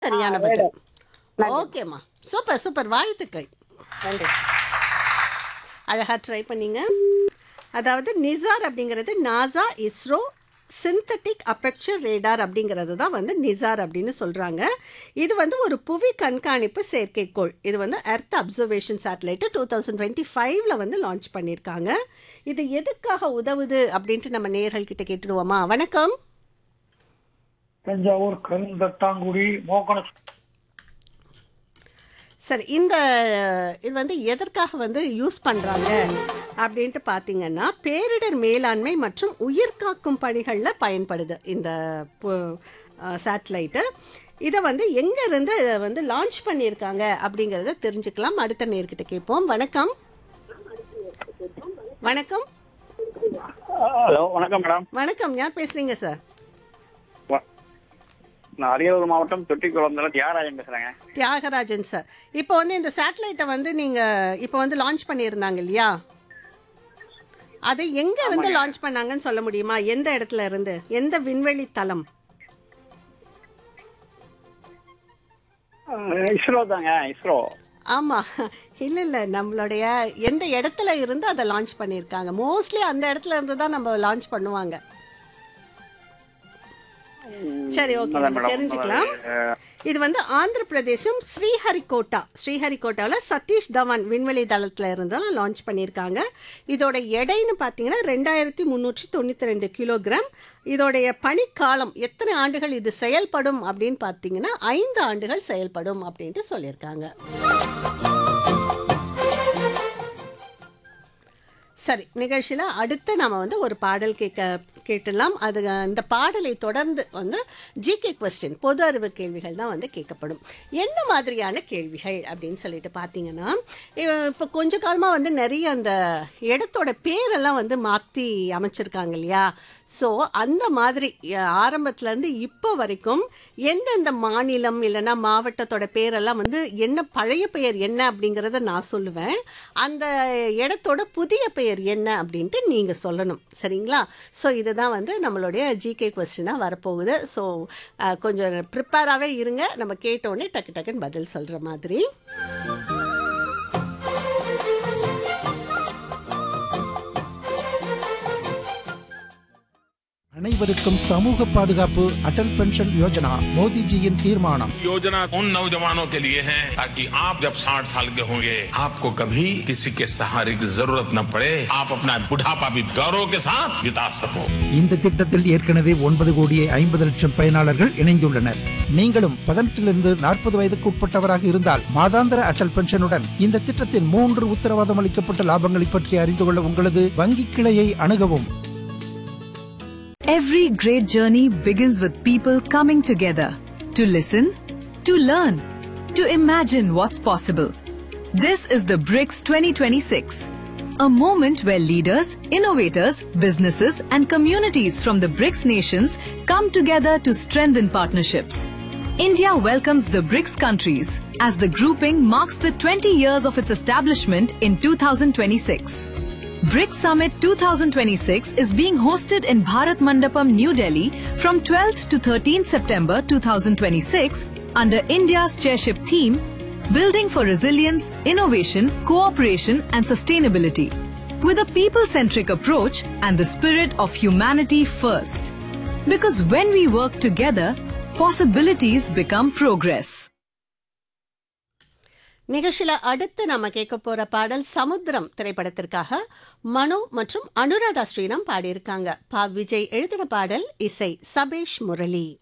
சரியான பதில் ஓகேம்மா சூப்பர் சூப்பர் வாழ்த்துக்கள் நன்றி அழகா ட்ரை பண்ணீங்க அதாவது நிசார் அப்படிங்கிறது NASA ISRO synthetic aperture radar அப்படிங்கிறது தான் வந்து நிசார் அப்படின்னு சொல்கிறாங்க இது வந்து ஒரு புவி கண்காணிப்பு செயற்கைக்கோள் இது வந்து earth observation satellite two thousand twenty ஃபைவ்ல வந்து லான்ச் பண்ணியிருக்காங்க இது எதுக்காக உதவுது அப்படின்ட்டு நம்ம நேயர்கள்கிட்ட கேட்டுடுவோமா வணக்கம் தஞ்சாவூர் கருந்தட்டாங்குடி மோகன சரி இந்த இது வந்து எதற்காக வந்து யூஸ் பண்ணுறாங்க அப்படின்ட்டு பார்த்தீங்கன்னா பேரிடர் மேலாண்மை மற்றும் உயிர்காக்கும் பணிகளில் பயன்படுது இந்த சேட்டலைட்டு இதை வந்து எங்கேருந்து வந்து லான்ச் பண்ணியிருக்காங்க அப்படிங்கிறத தெரிஞ்சுக்கலாம் அடுத்த நேர்கிட்ட கேட்போம் வணக்கம் வணக்கம் ஹலோ வணக்கம் மேடம் வணக்கம் யார் பேசுகிறீங்க சார் வ- நான் அரியலூர் மாவட்டம் தொட்டிக்குளம்ல தியாகராஜன் பேசுறேங்க தியாகராஜன் சார் இப்போ வந்து இந்த சேட்டலைட்டை வந்து நீங்கள் இப்போ வந்து லான்ச் பண்ணியிருந்தாங்க இல்லையா அதை எங்க இருந்து லான்ச் பண்ணாங்கன்னு சொல்ல முடியுமா எந்த இடத்துல இருந்து எந்த விண்வெளி தளம் அஹ் இஸ்ரோ தாங்க இஸ்ரோ ஆமா இல்ல இல்ல நம்மளுடைய எந்த இடத்துல இருந்து அதை லான்ச் பண்ணியிருக்காங்க மோஸ்ட்லி அந்த இடத்துல இருந்து தான் நம்ம லான்ச் பண்ணுவாங்க சரி ஓகே அதான் நம்ம மேடம். தெரிஞ்சுக்கலாம் அஹ் இது வந்து ஆந்திர பிரதேசம் ஸ்ரீஹரிகோட்டா ஸ்ரீஹரிகோட்டாவில் சதீஷ் தவான் விண்வெளி தளத்தில் இருந்து தான் லான்ச் பண்ணியிருக்காங்க இதோட எடைன்னு பார்த்தீங்கன்னா ரெண்டாயிரத்தி முந்நூற்றி தொண்ணூற்றி ரெண்டு கிலோகிராம் இதோடைய பணிக்காலம் எத்தனை ஆண்டுகள் இது செயல்படும் அப்படின்னு பார்த்தீங்கன்னா ஐந்து ஆண்டுகள் செயல்படும் அப்படின்ட்டு சொல்லியிருக்காங்க சரி நிகழ்ச்சியில் அடுத்து நாம வந்து ஒரு பாடல் கேட்க கேட்டுடலாம் அது இந்த பாடலை தொடர்ந்து வந்து ஜிகே கொஸ்டின் பொது அறிவு கேள்விகள் தான் வந்து கேட்கப்படும் என்ன மாதிரியான கேள்விகள் அப்படின்னு சொல்லிட்டு பார்த்தீங்கன்னா இப்போ கொஞ்ச காலமாக வந்து நிறைய அந்த இடத்தோட பேரெல்லாம் வந்து மாற்றி அமைச்சிருக்காங்க இல்லையா ஸோ அந்த மாதிரி அஹ், ஆரம்பத்துலேருந்து இப்போ வரைக்கும் எந்தெந்த மாநிலம் இல்லைன்னா மாவட்டத்தோட பேரெல்லாம் வந்து என்ன பழைய பெயர் என்ன அப்படிங்கிறத நான் சொல்லுவேன் அந்த இடத்தோட புதிய பெயர் என்ன அப்படின்ட்டு நீங்கள் சொல்லணும் சரிங்களா ஸோ இதுதான் வந்து நம்மளுடைய ஜிகே கொஸ்டினாக வரப்போகுது ஸோ கொஞ்சம் ப்ரிப்பேராகவே இருங்க நம்ம கேட்டோடனே டக்கு டக்குன்னு பதில் சொல்கிற மாதிரி அனைவருக்கும் சமூக பாதுகாப்பு அடல் பென்ஷன் யோஜனா மோடிஜியின் தீர்மானம் योजना उन नौजवानों के लिए है ताकि आप जब 60 साल के होंगे आपको कभी किसी के सहारे की जरूरत न पड़े आप अपना बुढ़ापा भी गौरव के साथ बिता सको இந்த திட்டத்தில் ஏற்கனவே ஒன்பது கோடியே ஐம்பது லட்சம் பயனாளர்கள் இணைந்துள்ளனர் நீங்களும் பதினெட்டிலிருந்து நாற்பது வயதுக்கு உட்பட்டவராக இருந்தால் மாதாந்திர அடல் பென்ஷனுடன் இந்த திட்டத்தின் மூன்று உத்தரவாதம் அளிக்கப்பட்ட லாபங்களை பற்றி அறிந்து கொள்ள உங்களது வங்கி கிளையை அணுகவும் Every great journey begins with people coming together to listen, to learn, to imagine what's possible. This is the BRICS 2026, a moment where leaders, innovators, businesses, and communities from the BRICS nations come together to strengthen partnerships. India welcomes the BRICS countries as the grouping marks the 20 years of its establishment in 2026. BRICS Summit 2026 is being hosted in Bharat Mandapam, New Delhi from 12th to 13th September 2026 under India's chairship theme Building for Resilience, Innovation, Cooperation and Sustainability with a people-centric approach and the spirit of humanity first. Because when we work together, possibilities become progress. நிகழ்ச்சியில் அடுத்து நம்ம கேட்க போற பாடல் சமுத்திரம் திரைப்படத்திற்காக மனு மற்றும் அனுராதா ஸ்ரீராம் பாடியிருக்காங்க பா விஜய் எழுதின பாடல் இசை சபேஷ் முரளி